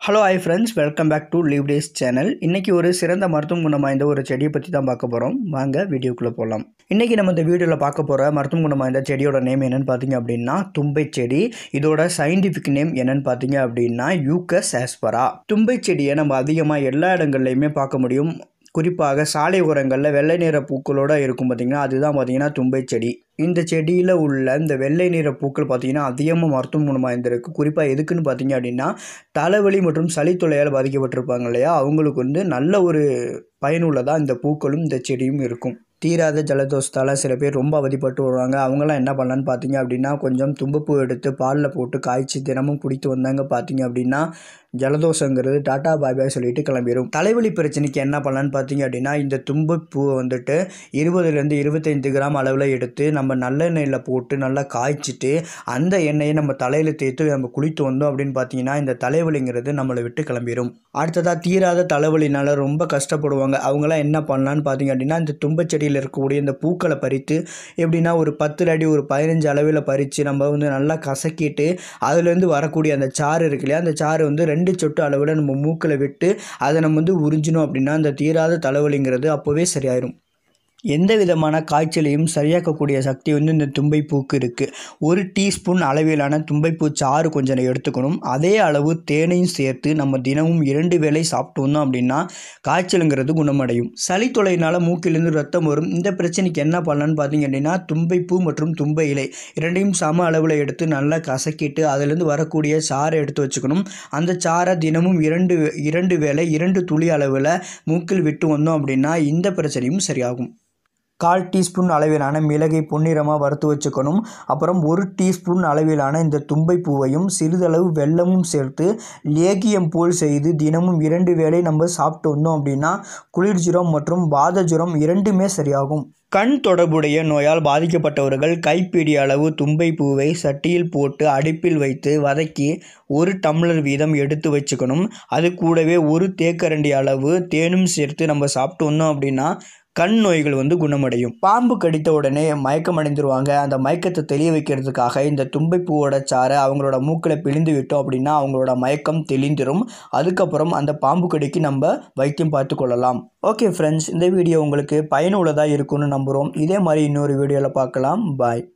hello hi friends welcome back to leave days channel இன்றைக்கி ஒரு சிறந்த மருத்துவம் குணம் வாய்ந்த ஒரு செடியை பற்றி தான் பார்க்க போகிறோம் வாங்க வீடியோக்குள்ளே போகலாம் இன்றைக்கி நம்ம இந்த வீடியோவில் பார்க்க போகிற மருத்துவம் குணம் வாய்ந்த செடியோட நேம் என்னென்னு பார்த்தீங்க அப்படின்னா தும்பை செடி இதோட சயின்டிஃபிக் நேம் என்னென்னு பார்த்தீங்க அப்படின்னா யூக்கஸ் ஆஸ்பரா தும்பை செடியை நம்ம அதிகமாக எல்லா இடங்கள்லையுமே பார்க்க முடியும் குறிப்பாக சாலை ஓரங்களில் வெள்ளை நிற பூக்களோடு இருக்கும் பார்த்திங்கன்னா அதுதான் பார்த்திங்கன்னா தும்பை செடி இந்த செடியில் உள்ள இந்த வெள்ளை நிற பூக்கள் பார்த்திங்கன்னா அதிகமாக மருத்துவ குணம் வாய்ந்திருக்கு குறிப்பாக எதுக்குன்னு பார்த்தீங்க அப்படின்னா தலைவலி மற்றும் சளித்தொல்லையால் பாதிக்கப்பட்டிருப்பாங்க இல்லையா அவங்களுக்கு வந்து நல்ல ஒரு பயனுள்ளதாக இந்த பூக்களும் இந்த செடியும் இருக்கும் தீராத ஜலதோஷத்தால் சில பேர் ரொம்ப அவதிப்பட்டு வருவாங்க அவங்களாம் என்ன பண்ணலான்னு பார்த்தீங்க அப்படின்னா கொஞ்சம் தும்பப்பூ எடுத்து பாலில் போட்டு காய்ச்சி தினமும் குடித்து வந்தாங்க பார்த்தீங்க அப்படின்னா ஜலதோஷங்கிறது டாட்டா பாய் பாய் சொல்லிட்டு கிளம்பிடும் தலைவலி பிரச்சனைக்கு என்ன பண்ணலான்னு பார்த்தீங்க அப்படின்னா இந்த தும்பப்பூவை வந்துட்டு இருபதுலேருந்து இருபத்தைந்து கிராம் அளவில் எடுத்து நம்ம நல்லெண்ணெயில் போட்டு நல்லா காய்ச்சிட்டு அந்த எண்ணெயை நம்ம தலையில் தேய்த்து நம்ம குளித்து வந்தோம் அப்படின்னு பார்த்தீங்கன்னா இந்த தலைவலிங்கிறது நம்மளை விட்டு கிளம்பிடும் அடுத்ததாக தீராத தலைவலினால ரொம்ப கஷ்டப்படுவாங்க அவங்களாம் என்ன பண்ணலான்னு பார்த்தீங்க அப்படின்னா இந்த தும்பச்செடியில் இருக்கக்கூடிய இந்த பூக்களை பறித்து எப்படின்னா ஒரு பத்து அடி ஒரு பதினஞ்சு அளவில் பறித்து நம்ம வந்து நல்லா கசக்கிட்டு அதுலேருந்து வரக்கூடிய அந்த சாறு இருக்கு இல்லையா அந்த சாறு வந்து ரெண்டு சொட்டு அளவில் நம்ம மூக்கில் விட்டு அதை நம்ம வந்து உறிஞ்சினோம் அப்படின்னா அந்த தீராத தலைவலிங்கிறது அப்போவே சரியாயிரும் எந்த விதமான காய்ச்சலையும் சரியாக்கக்கூடிய சக்தி வந்து இந்த தும்பைப்பூக்கு இருக்குது ஒரு டீஸ்பூன் அளவிலான தும்பைப்பூ சாறு கொஞ்சம் எடுத்துக்கணும் அதே அளவு தேனையும் சேர்த்து நம்ம தினமும் இரண்டு வேளை சாப்பிட்டு வந்தோம் அப்படின்னா காய்ச்சலுங்கிறது குணமடையும் சளி தொலையினால் மூக்கிலிருந்து ரத்தம் வரும் இந்த பிரச்சனைக்கு என்ன பண்ணலான்னு பார்த்தீங்க அப்படின்னா தும்பைப்பூ மற்றும் தும்பை இலை இரண்டையும் சம அளவில் எடுத்து நல்லா கசக்கிட்டு அதிலிருந்து வரக்கூடிய சாறை எடுத்து வச்சுக்கணும் அந்த சாறை தினமும் இரண்டு இரண்டு வேளை இரண்டு துளி அளவில் மூக்கில் விட்டு வந்தோம் அப்படின்னா இந்த பிரச்சனையும் சரியாகும் கால் டீஸ்பூன் அளவிலான மிளகை பொன்னிறமாக வறுத்து வச்சுக்கணும் அப்புறம் ஒரு டீஸ்பூன் அளவிலான இந்த தும்பை பூவையும் சிறிதளவு வெல்லமும் சேர்த்து லேகியம் போல் செய்து தினமும் இரண்டு வேளை நம்ம சாப்பிட்டு வந்தோம் அப்படின்னா குளிர் ஜுரம் மற்றும் வாத ஜுரம் இரண்டுமே சரியாகும் கண் தொடர்புடைய நோயால் பாதிக்கப்பட்டவர்கள் கைப்பிடி அளவு தும்பை பூவை சட்டியில் போட்டு அடுப்பில் வைத்து வதக்கி ஒரு டம்ளர் வீதம் எடுத்து வச்சுக்கணும் அது கூடவே ஒரு தேக்கரண்டி அளவு தேனும் சேர்த்து நம்ம சாப்பிட்டு வந்தோம் அப்படின்னா கண் நோய்கள் வந்து குணமடையும் பாம்பு கடித்த உடனே மயக்கம் அடைந்துருவாங்க அந்த மயக்கத்தை தெளிய வைக்கிறதுக்காக இந்த தும்பைப்பூவோட சாறை அவங்களோட மூக்கில் பிழிந்து விட்டோம் அப்படின்னா அவங்களோட மயக்கம் தெளிந்துரும் அதுக்கப்புறம் அந்த பாம்பு கடிக்கு நம்ம வைத்தியம் பார்த்து கொள்ளலாம் ஓகே ஃப்ரெண்ட்ஸ் இந்த வீடியோ உங்களுக்கு பயனுள்ளதாக இருக்கும்னு நம்புகிறோம் இதே மாதிரி இன்னொரு வீடியோவில் பார்க்கலாம் பாய்